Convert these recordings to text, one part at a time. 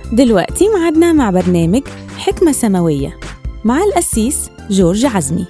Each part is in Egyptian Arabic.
دلوقتي معادنا مع برنامج حكمة سماوية مع القسيس جورج عزمي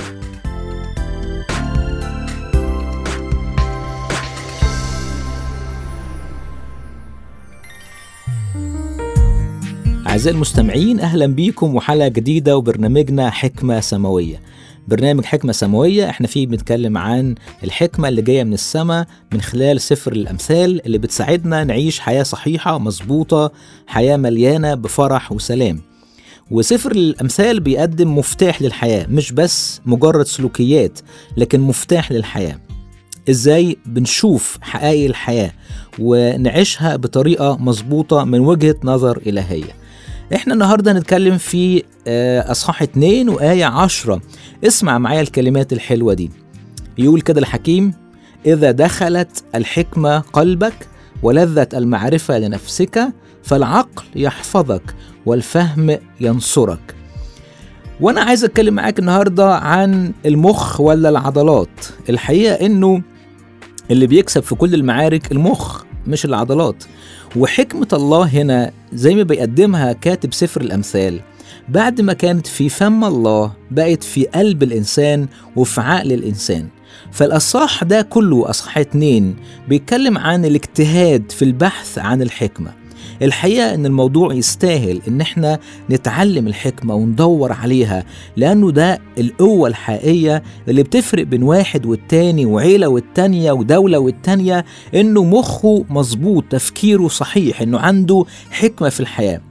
أعزائي المستمعين أهلا بيكم وحلقة جديدة وبرنامجنا حكمة سماوية برنامج حكمة سماوية احنا فيه بنتكلم عن الحكمة اللي جاية من السماء من خلال سفر الأمثال اللي بتساعدنا نعيش حياة صحيحة مظبوطة حياة مليانة بفرح وسلام وسفر الأمثال بيقدم مفتاح للحياة مش بس مجرد سلوكيات لكن مفتاح للحياة ازاي بنشوف حقائق الحياة ونعيشها بطريقة مظبوطة من وجهة نظر إلهية احنا النهاردة هنتكلم في آه، أصحاح 2 وآية 10 اسمع معايا الكلمات الحلوة دي يقول كده الحكيم إذا دخلت الحكمة قلبك ولذة المعرفة لنفسك فالعقل يحفظك والفهم ينصرك وانا عايز اتكلم معاك النهارده عن المخ ولا العضلات الحقيقه انه اللي بيكسب في كل المعارك المخ مش العضلات وحكمة الله هنا زي ما بيقدمها كاتب سفر الأمثال بعد ما كانت في فم الله بقت في قلب الإنسان وفي عقل الإنسان فالأصحاح ده كله أصحاح اتنين بيتكلم عن الاجتهاد في البحث عن الحكمة الحقيقة إن الموضوع يستاهل إن إحنا نتعلم الحكمة وندور عليها لأنه ده القوة الحقيقية اللي بتفرق بين واحد والتاني وعيلة والتانية ودولة والتانية إنه مخه مظبوط تفكيره صحيح إنه عنده حكمة في الحياة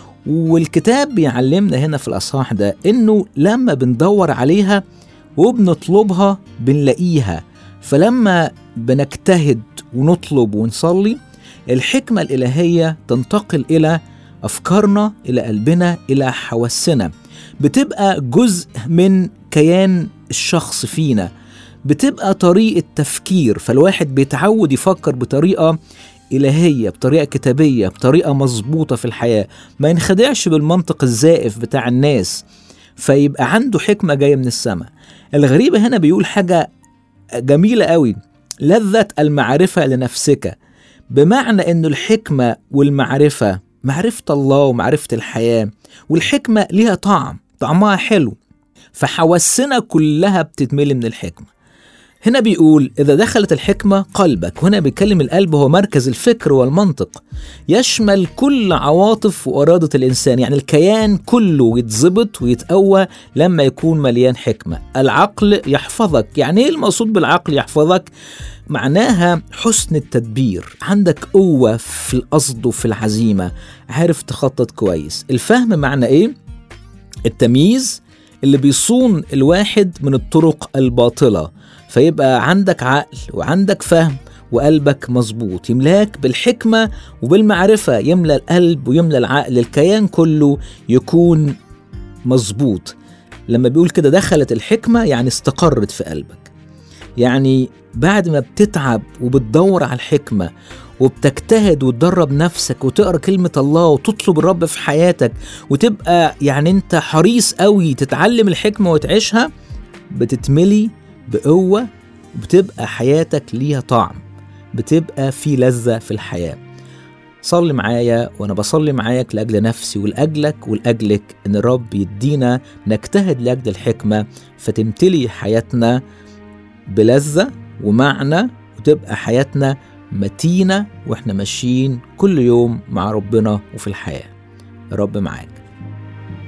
والكتاب بيعلمنا هنا في الأصحاح ده إنه لما بندور عليها وبنطلبها بنلاقيها فلما بنجتهد ونطلب ونصلي الحكمة الإلهية تنتقل إلى أفكارنا إلى قلبنا إلى حواسنا بتبقى جزء من كيان الشخص فينا بتبقى طريقة تفكير فالواحد بيتعود يفكر بطريقة إلهية بطريقة كتابية بطريقة مظبوطة في الحياة ما ينخدعش بالمنطق الزائف بتاع الناس فيبقى عنده حكمة جاية من السماء الغريبة هنا بيقول حاجة جميلة قوي لذة المعرفة لنفسك بمعنى انه الحكمة والمعرفة معرفة الله ومعرفة الحياة والحكمة ليها طعم طعمها حلو فحواسنا كلها بتتملي من الحكمة هنا بيقول إذا دخلت الحكمة قلبك وهنا بيتكلم القلب هو مركز الفكر والمنطق يشمل كل عواطف وإرادة الإنسان يعني الكيان كله يتظبط ويتقوى لما يكون مليان حكمة العقل يحفظك يعني إيه المقصود بالعقل يحفظك معناها حسن التدبير عندك قوة في القصد وفي العزيمة عارف تخطط كويس الفهم معنى إيه التمييز اللي بيصون الواحد من الطرق الباطلة فيبقى عندك عقل وعندك فهم وقلبك مظبوط يملاك بالحكمة وبالمعرفة يملى القلب ويملى العقل الكيان كله يكون مظبوط لما بيقول كده دخلت الحكمة يعني استقرت في قلبك يعني بعد ما بتتعب وبتدور على الحكمة وبتجتهد وتدرب نفسك وتقرا كلمة الله وتطلب الرب في حياتك وتبقى يعني انت حريص قوي تتعلم الحكمة وتعيشها بتتملي بقوة بتبقى حياتك ليها طعم بتبقى في لذة في الحياة صلي معايا وانا بصلي معاك لاجل نفسي ولاجلك ولاجلك ان الرب يدينا نجتهد لاجل الحكمه فتمتلي حياتنا بلذه ومعنى وتبقى حياتنا متينه واحنا ماشيين كل يوم مع ربنا وفي الحياه الرب معاك